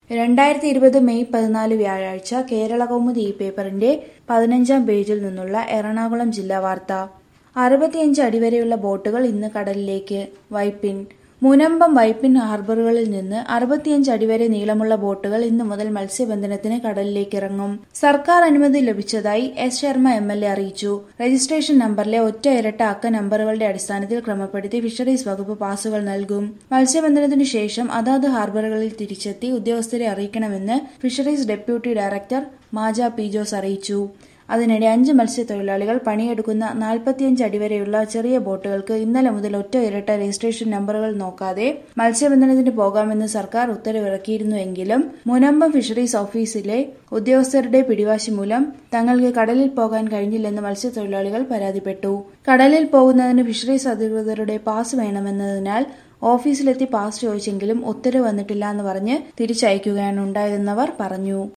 രണ്ടായിരത്തി ഇരുപത് മെയ് പതിനാല് വ്യാഴാഴ്ച കേരളകൗമുദി ഈ പേപ്പറിന്റെ പതിനഞ്ചാം പേജിൽ നിന്നുള്ള എറണാകുളം ജില്ലാ വാർത്ത അറുപത്തിയഞ്ച് അടി വരെയുള്ള ബോട്ടുകൾ ഇന്ന് കടലിലേക്ക് വൈപ്പിൻ മുനമ്പം വൈപ്പിൻ ഹാർബറുകളിൽ നിന്ന് അറുപത്തിയഞ്ച് അടി വരെ നീളമുള്ള ബോട്ടുകൾ ഇന്നു മുതൽ മത്സ്യബന്ധനത്തിന് കടലിലേക്ക് ഇറങ്ങും സർക്കാർ അനുമതി ലഭിച്ചതായി S Sharma M L A അറിയിച്ചു രജിസ്ട്രേഷൻ നമ്പറിലെ ഒറ്റ ഇരട്ട അക്ക നമ്പറുകളുടെ അടിസ്ഥാനത്തിൽ ക്രമപ്പെടുത്തി ഫിഷറീസ് വകുപ്പ് പാസുകൾ നൽകും മത്സ്യബന്ധനത്തിനു ശേഷം അതാത് ഹാർബറുകളിൽ തിരിച്ചെത്തി ഉദ്യോഗസ്ഥരെ അറിയിക്കണമെന്ന് fisheries deputy director Maja P Jose അറിയിച്ചു അതിനിടെ അഞ്ച് മത്സ്യത്തൊഴിലാളികൾ പണിയെടുക്കുന്ന നാൽപ്പത്തിയഞ്ച് അടി വരെയുള്ള ചെറിയ ബോട്ടുകൾക്ക് ഇന്നലെ മുതൽ ഒറ്റ ഇരട്ട രജിസ്ട്രേഷൻ നമ്പറുകൾ നോക്കാതെ മത്സ്യബന്ധനത്തിന് പോകാമെന്ന് സർക്കാർ ഉത്തരവിറക്കിയിരുന്നുവെങ്കിലും മുനമ്പം ഫിഷറീസ് ഓഫീസിലെ ഉദ്യോഗസ്ഥരുടെ പിടിവാശി മൂലം തങ്ങൾക്ക് കടലിൽ പോകാൻ കഴിഞ്ഞില്ലെന്ന് മത്സ്യത്തൊഴിലാളികൾ പരാതിപ്പെട്ടു കടലിൽ പോകുന്നതിന് ഫിഷറീസ് അധികൃതരുടെ പാസ് വേണമെന്നതിനാൽ ഓഫീസിലെത്തി പാസ് ചോദിച്ചെങ്കിലും ഉത്തരവ് വന്നിട്ടില്ല എന്ന് പറഞ്ഞ് തിരിച്ചയക്കുകയാണ് ഉണ്ടായതെന്നവർ പറഞ്ഞു